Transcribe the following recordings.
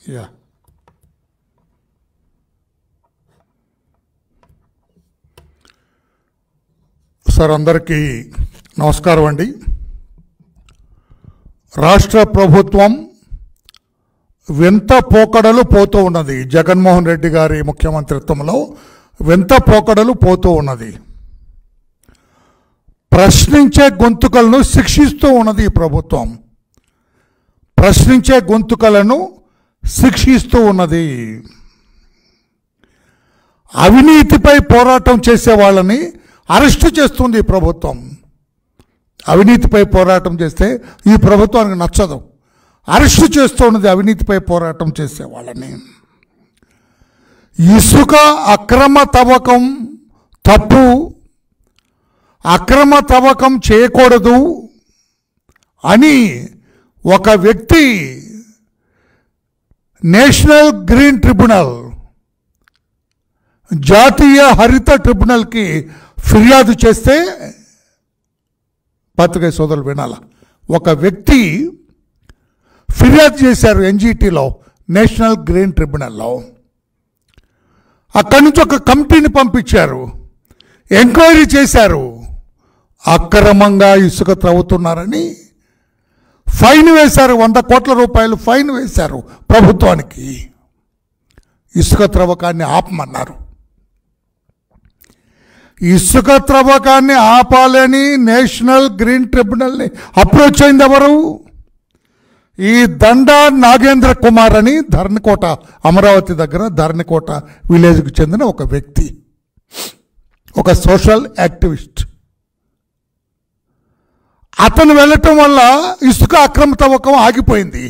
yeah sir అందరికీ నమస్కారం అండి రాష్ట్ర ప్రభుత్వం వింత పోకడలు పోతూ ఉన్నది జగన్మోహన్ రెడ్డి గారి ముఖ్యమంత్రిత్వంలో వింత పోకడలు పోతూ ఉన్నది ప్రశ్నించే గొంతుకలను శిక్షిస్తూ ఉన్నది ఈ ప్రభుత్వం ప్రశ్నించే గొంతుకలను శిక్షిస్తూ ఉన్నది అవినీతిపై పోరాటం చేసే వాళ్ళని అరెస్టు చేస్తుంది ఈ ప్రభుత్వం అవినీతిపై పోరాటం చేస్తే ఈ ప్రభుత్వానికి నచ్చదు అరెస్టు చేస్తున్నది అవినీతిపై పోరాటం చేసే వాళ్ళని ఇసుక అక్రమ తవ్వకం తప్పు అక్రమ తవ్వకం చేయకూడదు అని ఒక వ్యక్తి నేషనల్ గ్రీన్ ట్రిబ్యునల్ జాతీయ హరిత ట్రిబ్యునల్కి ఫిర్యాదు చేస్తే పత్రికా సోదరులు వినాల ఒక వ్యక్తి ఫిర్యాదు చేశారు ఎన్జిటిలో నేషనల్ గ్రీన్ ట్రిబ్యునల్లో అక్కడి నుంచి ఒక కమిటీని పంపించారు ఎంక్వైరీ చేశారు అక్రమంగా ఇసుక త్రవ్వుతున్నారని ఫైన్ వేశారు వంద కోట్ల రూపాయలు ఫైన్ వేశారు ప్రభుత్వానికి ఇసుక త్రవ్వకాన్ని ఆపమన్నారు ఇసుక త్రవ్వకాన్ని ఆపాలని నేషనల్ గ్రీన్ ట్రిబ్యునల్ని అప్రోచ్ అయింది ఎవరు ఈ దండా నాగేంద్ర కుమార్ అని ధరణికోట అమరావతి దగ్గర ధరణికోట విలేజ్కి చెందిన ఒక వ్యక్తి ఒక సోషల్ యాక్టివిస్ట్ అతను వెళ్ళటం వల్ల ఇసుక అక్రమ తవ్వకం ఆగిపోయింది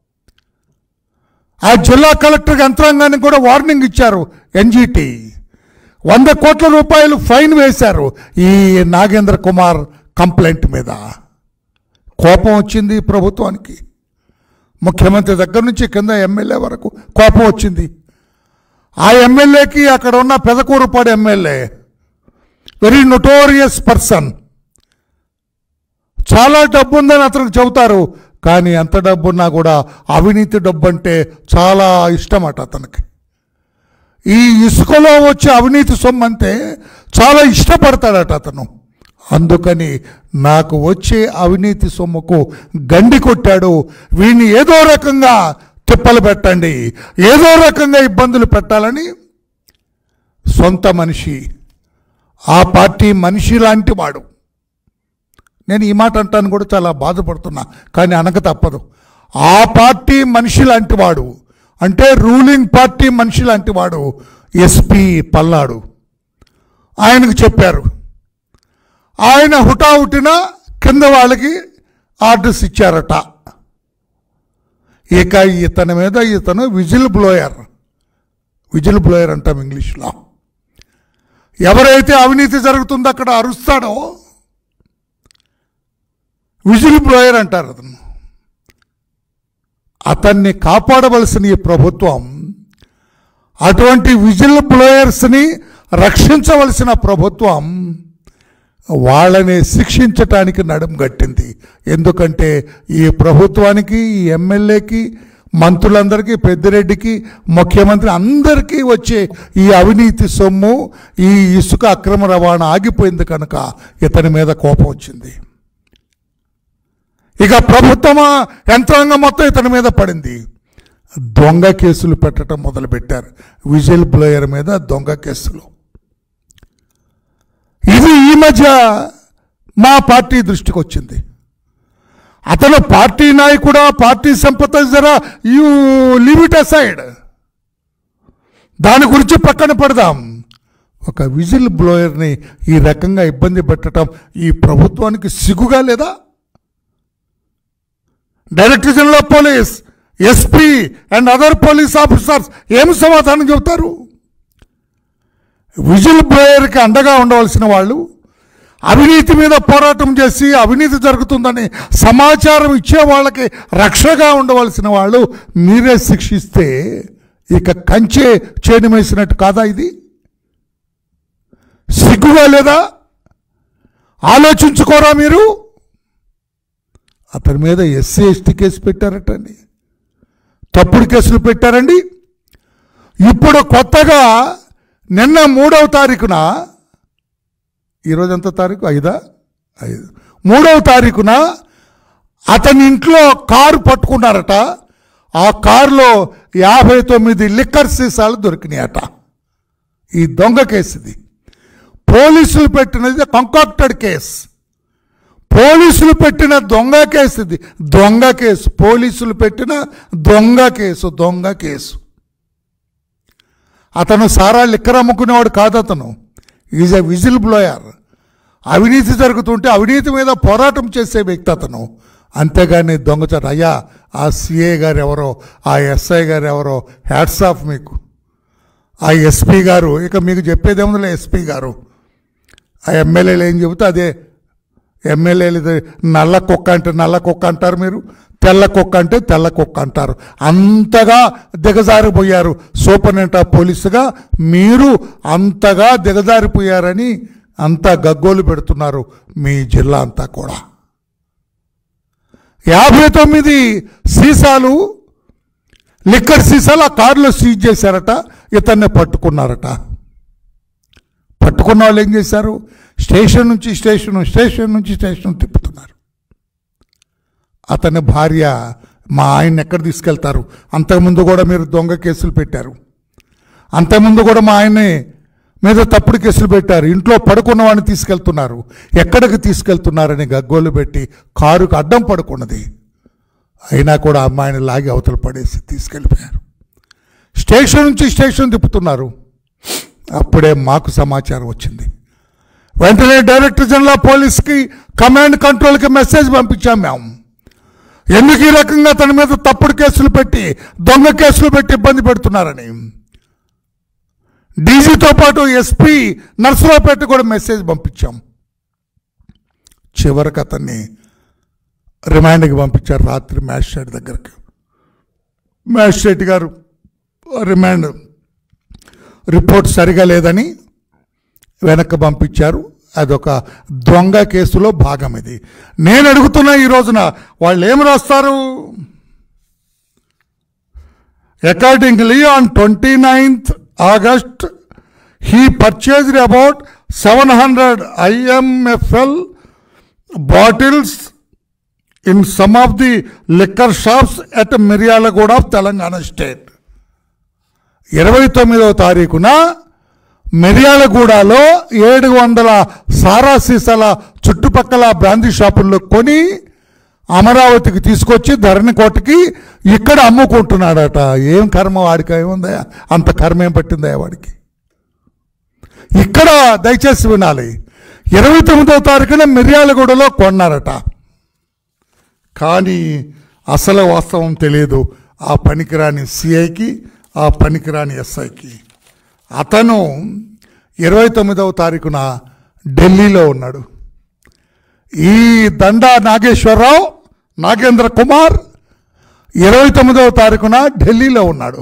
ఆ జిల్లా కలెక్టర్ యంత్రాంగానికి కూడా వార్నింగ్ ఇచ్చారు ఎన్జిటి వంద కోట్ల రూపాయలు ఫైన్ వేశారు ఈ నాగేంద్ర కుమార్ కంప్లైంట్ మీద కోపం వచ్చింది ప్రభుత్వానికి ముఖ్యమంత్రి దగ్గర నుంచి కింద ఎమ్మెల్యే వరకు కోపం వచ్చింది ఆ ఎమ్మెల్యేకి అక్కడ ఉన్న Pedakurapadu MLA very notorious person చాలా డబ్బు ఉందని అతనికి చెబుతారు కానీ ఎంత డబ్బున్నా కూడా అవినీతి డబ్బు అంటే చాలా ఇష్టమట అతనికి ఈ ఇసుకలో వచ్చే అవినీతి సొమ్ము అంటే చాలా ఇష్టపడతాడట అతను అందుకని నాకు వచ్చే అవినీతి సొమ్ముకు గండి కొట్టాడు వీడిని ఏదో రకంగా తిప్పలు పెట్టండి ఏదో రకంగా ఇబ్బందులు పెట్టాలని సొంత మనిషి ఆ పార్టీ మనిషి లాంటి వాడు నేను ఈ మాట అంటాను కూడా చాలా బాధపడుతున్నా కానీ అనక తప్పదు ఆ పార్టీ మనిషి లాంటి వాడు అంటే రూలింగ్ పార్టీ మనిషి లాంటి వాడు ఎస్పీ పల్లాడు ఆయనకు చెప్పారు ఆయన హుటాహుటిన కింద వాళ్ళకి ఆర్డర్స్ ఇచ్చారట ఇక ఇతని మీద ఇతను విజిల్ బ్లోయర్ విజిల్ బ్లోయర్ అంటాం ఇంగ్లీష్లో ఎవరైతే అవినీతి జరుగుతుందో అక్కడ అరుస్తాడో విజిల్ బ్లోయర్ అంటారు అతను అతన్ని కాపాడవలసిన ఈ ప్రభుత్వం అటువంటి విజిల్ బ్లోయర్స్ని రక్షించవలసిన ప్రభుత్వం వాళ్ళని శిక్షించటానికి నడుం గట్టింది ఎందుకంటే ఈ ప్రభుత్వానికి ఈ ఎమ్మెల్యేకి మంత్రులందరికీ పెద్దిరెడ్డికి ముఖ్యమంత్రి అందరికీ వచ్చే ఈ అవినీతి సొమ్ము ఈ ఇసుక అక్రమ రవాణా ఆగిపోయింది కనుక ఇతని మీద కోపం వచ్చింది ఇక ప్రభుత్వం యంత్రాంగం మొత్తం ఇతని మీద పడింది దొంగ కేసులు పెట్టడం మొదలుపెట్టారు విజిల్ బ్లోయర్ మీద దొంగ కేసులు ఇది ఈ మధ్య మా పార్టీ దృష్టికి వచ్చింది అతను పార్టీ నాయకుడా పార్టీ సంపతైజరా యూ లీవ్ ఇట్ అసైడ్ దాని గురించి పక్కన పెడదాం ఒక విజిల్ బ్లోయర్ని ఈ రకంగా ఇబ్బంది పెట్టడం ఈ ప్రభుత్వానికి సిగ్గుగా లేదా director general of police SP and other police officers ఏం సమాధానం చెబుతారు విజిల్ బ్లోయర్కి అండగా ఉండవలసిన వాళ్ళు అవినీతి మీద పోరాటం చేసి అవినీతి జరుగుతుందని సమాచారం ఇచ్చే వాళ్ళకి రక్షగా ఉండవలసిన వాళ్ళు మీరే శిక్షిస్తే ఇక కంచే చేనిమేసినట్టు కాదా ఇది సిగ్గుగా లేదా ఆలోచించుకోరా మీరు అతని మీద ఎస్సీ ఎస్టీ కేసు పెట్టారటండి తప్పుడు కేసులు పెట్టారండి ఇప్పుడు కొత్తగా నిన్న మూడవ తారీఖున ఈరోజు ఎంత తారీఖు ఐదా ఐదు మూడవ తారీఖున అతని ఇంట్లో కారు పట్టుకున్నారట ఆ కారులో యాభై తొమ్మిది లిక్కర్ సీసాలు దొరికినాయట ఈ దొంగ కేసు ఇది పోలీసులు పెట్టినది కంకాక్టెడ్ కేసు పోలీసులు పెట్టిన దొంగ కేసు ఇది దొంగ కేసు పోలీసులు పెట్టిన దొంగ కేసు దొంగ కేసు అతను సారా లిక్కర్ అమ్ముకునేవాడు కాదు అతను ఈజ్ ఎ విజిల్ బ్లోయర్ అవినీతి జరుగుతుంటే అవినీతి మీద పోరాటం చేసే వ్యక్తి అతను అంతేగాని దొంగచారు అయ్యా ఆ సిఏ గారు ఎవరో ఆ ఎస్ఐ గారు ఎవరో హ్యాట్స్ ఆఫ్ మీకు ఆ ఎస్పీ గారు ఇక మీకు చెప్పేదేముందిలే ఎస్పీ గారు ఆ ఎమ్మెల్యేలు ఏం చెబితే అదే ఎమ్మెల్యేలు ఇది నల్ల కుక్క అంటే నల్ల కుక్క అంటారు మీరు తెల్ల కుక్క అంటే తెల్ల కుక్క అంటారు అంతగా దిగజారిపోయారు సూపరింటెండెంట్ ఆఫ్ పోలీసుగా మీరు అంతగా దిగజారిపోయారని అంతా గగ్గోలు పెడుతున్నారు మీ జిల్లా అంతా కూడా యాభై తొమ్మిది సీసాలు లిక్కర్ సీసాలు ఆ కారులో సీజ్ చేశారట ఇతన్ని పట్టుకున్నారట పట్టుకున్న వాళ్ళు ఏం చేశారు స్టేషన్ నుంచి స్టేషన్ స్టేషన్ నుంచి స్టేషన్ తిప్పుతున్నారు అతని భార్య మా ఆయన ఎక్కడ తీసుకెళ్తారు అంతకుముందు కూడా మీరు దొంగ కేసులు పెట్టారు అంతకుముందు కూడా మా ఆయన్ని మీద తప్పుడు కేసులు పెట్టారు ఇంట్లో పడుకున్న వాడిని తీసుకెళ్తున్నారు ఎక్కడికి తీసుకెళ్తున్నారని గగ్గోలు పెట్టి కారుకు అడ్డం పడుకున్నది అయినా కూడా అమ్మాయిని లాగి అవతల పడేసి తీసుకెళ్ళిపోయారు స్టేషన్ నుంచి స్టేషన్ తిప్పుతున్నారు అప్పుడే మాకు సమాచారం వచ్చింది వెంటనే డైరెక్టర్ జనరల్ పోలీస్కి కమాండ్ కంట్రోల్కి మెసేజ్ పంపించాం మేము ఎందుకు ఈ రకంగా తన మీద తప్పుడు కేసులు పెట్టి దొంగ కేసులు పెట్టి ఇబ్బంది పెడుతున్నారని డీజీతో పాటు ఎస్పీ నర్సరావుపేట కూడా మెసేజ్ పంపించాం చివరికి అతన్ని రిమాండ్కి పంపించారు రాత్రి మ్యాజిస్ట్రేట్ దగ్గరికి మ్యాజిస్ట్రేట్ గారు రిమాండ్ రిపోర్ట్ సరిగా లేదని వెనక్కి పంపించారు అదొక దొంగ కేసులో భాగం ఇది నేను అడుగుతున్నా ఈ రోజున వాళ్ళు ఏం రాస్తారు accordingly on twenty ninth August he purchased about seven hundred IMFL bottles in some of the liquor shops at Miryalaguda of Telangana state ఇరవై తొమ్మిదవ తారీఖున మిర్యాలగూడలో ఏడు వందల సారా సీసాల చుట్టుపక్కల బ్రాందీ షాపుల్లో కొని అమరావతికి తీసుకొచ్చి ధరణికోటకి ఇక్కడ అమ్ముకుంటున్నాడట ఏం కర్మ వాడికి ఏముందా అంత కర్మ ఏం పట్టిందా వాడికి ఇక్కడ దయచేసి వినాలి ఇరవై తొమ్మిదవ తారీఖున మిర్యాలగూడలో కొన్నారట కానీ అసలు వాస్తవం తెలియదు ఆ పనికిరాని సిఐకి ఆ పనికిరాని ఎస్ఐకి అతను ఇరవై తొమ్మిదవ తారీఖున ఢిల్లీలో ఉన్నాడు ఈ దండా నాగేశ్వరరావు నాగేంద్ర కుమార్ ఇరవై తొమ్మిదవ తారీఖున ఢిల్లీలో ఉన్నాడు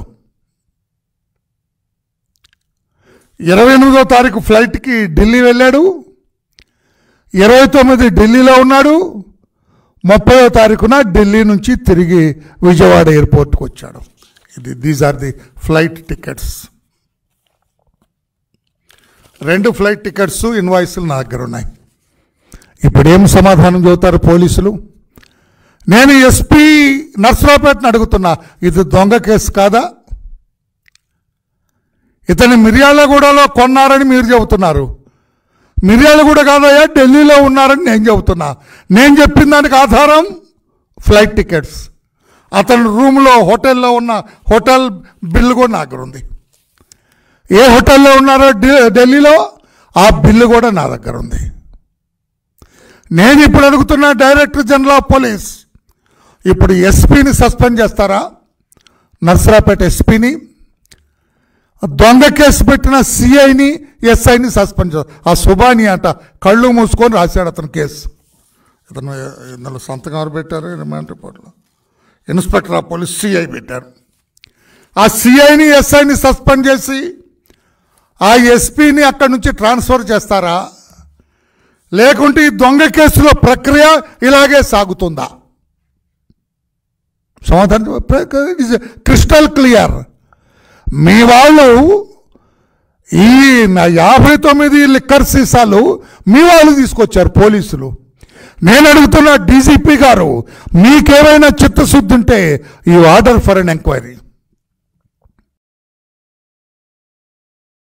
ఇరవై ఎనిమిదవ తారీఖు ఫ్లైట్కి ఢిల్లీ వెళ్ళాడు ఇరవై తొమ్మిది ఢిల్లీలో ఉన్నాడు ముప్పైవ తారీఖున ఢిల్లీ నుంచి తిరిగి విజయవాడ ఎయిర్పోర్ట్కి వచ్చాడు ఇది these are the flight tickets రెండు ఫ్లైట్ టికెట్స్ ఇన్వాయిస్లు నా దగ్గర ఉన్నాయి ఇప్పుడు ఏం సమాధానం చెబుతారు పోలీసులు నేను ఎస్పీ నర్సరావుపేటను అడుగుతున్నా ఇది దొంగ కేసు కాదా ఇతని మిర్యాలగూడలో కొన్నారని మీరు చెబుతున్నారు మిర్యాలగూడ కాదయ్యా ఢిల్లీలో ఉన్నారని నేను చెబుతున్నా నేను చెప్పిన దానికి ఆధారం ఫ్లైట్ టికెట్స్ అతని రూమ్లో హోటల్లో ఉన్న హోటల్ బిల్లు కూడా నా దగ్గర ఉంది ఏ హోటల్లో ఉన్నారో ఢి- ఢిల్లీలో ఆ బిల్లు కూడా నా దగ్గర ఉంది నేను ఇప్పుడు అడుగుతున్న డైరెక్టర్ జనరల్ ఆఫ్ పోలీస్ ఇప్పుడు ఎస్పీని సస్పెండ్ చేస్తారా నర్సరాపేట ఎస్పీని దొంగ కేసు పెట్టిన సిఐని ఎస్ఐని సస్పెండ్ చేస్తారు ఆ సుబాని అంట కళ్ళు మూసుకొని రాశాడు అతను కేసు ఇతను ఇందులో సంతకం ఎవరు పెట్టారు రిమాండ్ రిపోర్ట్లో ఇన్స్పెక్టర్ ఆఫ్ పోలీస్ సిఐ పెట్టారు ఆ సిఐని ఎస్ఐని సస్పెండ్ చేసి ఆ ఎస్పీని అక్కడి నుంచి ట్రాన్స్ఫర్ చేస్తారా లేకుంటే ఈ దొంగ కేసులో ప్రక్రియ ఇలాగే సాగుతుందా సమాధానం ఇస్ క్రిస్టల్ క్లియర్ మీ వాళ్ళు ఈ నా యాభై తొమ్మిది లిక్కర్ సీసాలు మీ వాళ్ళు తీసుకొచ్చారు పోలీసులు నేను అడుగుతున్న డీజీపీ గారు మీకేమైనా చిత్తశుద్ధి ఉంటే ఈ ఆర్డర్ ఫర్ అన్ ఎంక్వైరీ